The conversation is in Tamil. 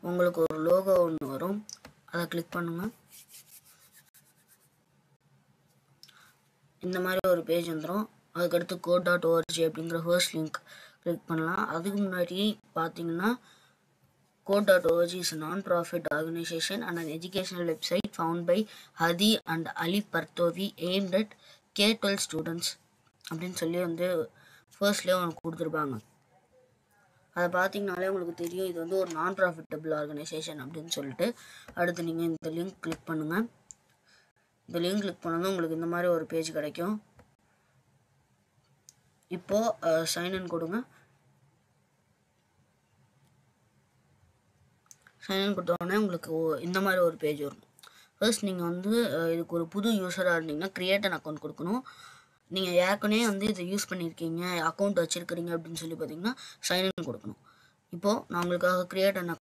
உங்களுக்கு ஒரு லோகோ ஒன்று வரும் அதை கிளிக் பண்ணுங்கள் இந்த மாதிரி ஒரு பேஜ் வந்துடும் அதுக்கடுத்து கோட் டாட் ஓஆர்ஜி அப்படிங்கிற ஃபர்ஸ்ட் லிங்க் கிளிக் பண்ணலாம் அதுக்கு முன்னாடி பார்த்தீங்கன்னா code dot org is non profit organisation and an educational website found by Hadi and Ali Partovi aimed at K twelve students அப்படின்னு சொல்லி வந்து ஃபர்ஸ்ட்லேயே உங்களுக்கு கொடுத்துருப்பாங்க அதை பார்த்தீங்கனாலே உங்களுக்கு தெரியும் இது வந்து ஒரு நான் ப்ராஃபிட்டபிள் ஆர்கனைசேஷன் அப்படின்னு சொல்லிட்டு அடுத்து நீங்கள் இந்த லிங்க் கிளிக் பண்ணுங்கள் இந்த லிங்க் கிளிக் பண்ணதும் உங்களுக்கு இந்த மாதிரி ஒரு பேஜ் கிடைக்கும் இப்போது சைன்இன் கொடுங்க சைன்இன் கொடுத்த உடனே உங்களுக்கு ஓ- இந்த மாதிரி ஒரு பேஜ் வரும் ஃபர்ஸ்ட் நீங்கள் வந்து அஹ், இதுக்கு ஒரு புது யூஸராக இருந்தீங்கன்னா கிரியேட் அன் அக்கௌண்ட் கொடுக்கணும் நீங்கள் ஏற்கனவே வந்து இதை யூஸ் பண்ணியிருக்கீங்க அக்கௌண்ட் வச்சுருக்கிறீங்க அப்படின்னு சொல்லி பார்த்தீங்கன்னா சைன்இன் கொடுக்கணும் இப்போது நான் உங்களுக்காக கிரியேட் அன்